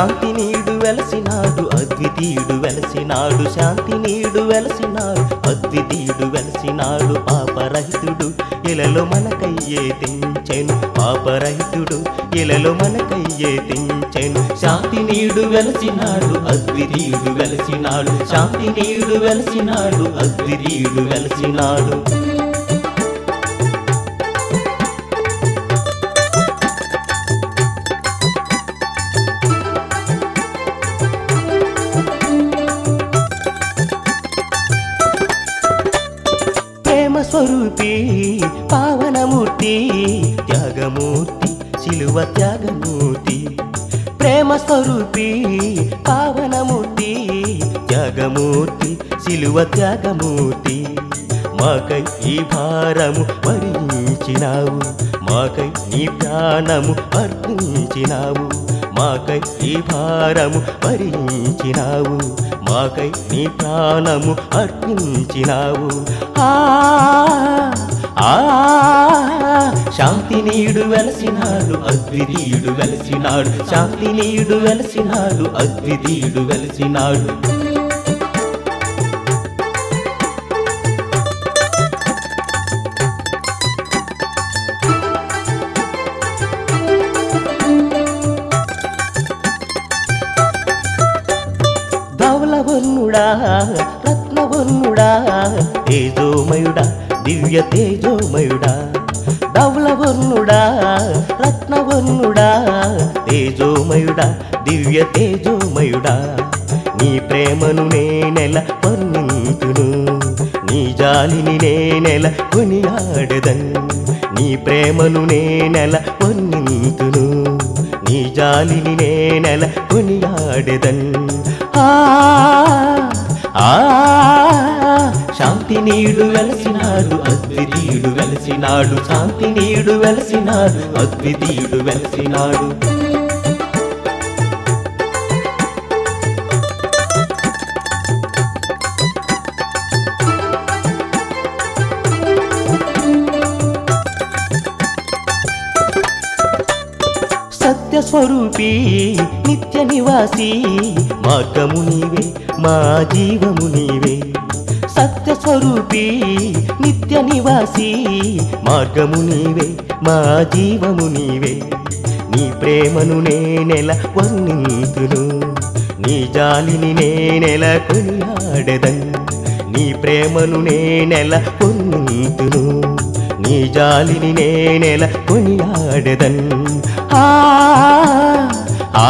శాంతి నీడు వెలసినాడు అద్వితీయుడు వెలసినాడు శాంతి నీడు వెలసినాడు అద్వితీయుడు వెలసినాడు పాపరహితుడు ఇలలో మనకయ్యే తెంచెను పాపరహితుడు ఇలలో మనకయ్యే తెంచెను శాంతి నీడు వెలసినాడు అద్వితీయుడు వెలసినాడు శాంతి నీడు వెలసినాడు అద్వితీయుడు వెలసినాడు ప్రేమ స్వరూపి పావనమూర్తి త్యాగమూర్తి శిలువ త్యాగమూర్తి ప్రేమ స్వరూపి పావనమూర్తి త్యాగమూర్తి శిలువ త్యాగమూర్తి మాకై ఈ భారము భరించినావు మాకై నీ ప్రాణము అర్పించినావు మాకై ఈ భారము భరించినావు మాకై నీ ప్రాణము అర్పించినావు ఆ ఆ శాంతి నీడు వెలసినాడు అద్వితీయుడు వెలసినాడు శాంతి నీడు వెలసినాడు అద్వితీయుడు వెలసినాడు ధవలవన్నుడా రత్నవన్నుడా తేజోమయుడా దివ్య తేజోమయుడా ధవలవన్నుడా రత్నవన్నుడా తేజోమయుడా దివ్య తేజోమయుడా నీ ప్రేమను నేనెల వర్ణింతును నీ జాలిని నేనెల కొనియాడదన్ నీ ప్రేమను నేనెల వర్ణింతును నీ జాలిని నేనెల కొనియాడెదన్ ఆ ఆ శాంతి నీడు వెలసినాడు అద్వితీయుడు వెలసినాడు శాంతి నీడు వెలసినాడు అద్వితీయుడు వెలసినాడు సత్య స్వరూపి నిత్య నివాసి మార్గము నీవే మా జీవము నీవే సత్య స్వరూపి నిత్య నివాసి మార్గము నీవే మా జీవము నీవే నీ ప్రేమను నేనెల వర్ణింతును నీ జాలిని నేనెల కొనియాడెదన్ నీ ప్రేమను నేనెల వర్ణింతును నీ జాలిని నేనెల కొనియాడెదన్ ఆ ఆ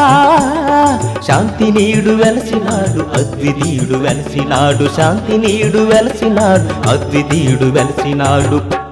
శాంతి నీడు వెలసినాడు అద్వితీయుడు వెలసినాడు శాంతి నీడు వెలసినాడు అద్వితీయుడు వెలసినాడు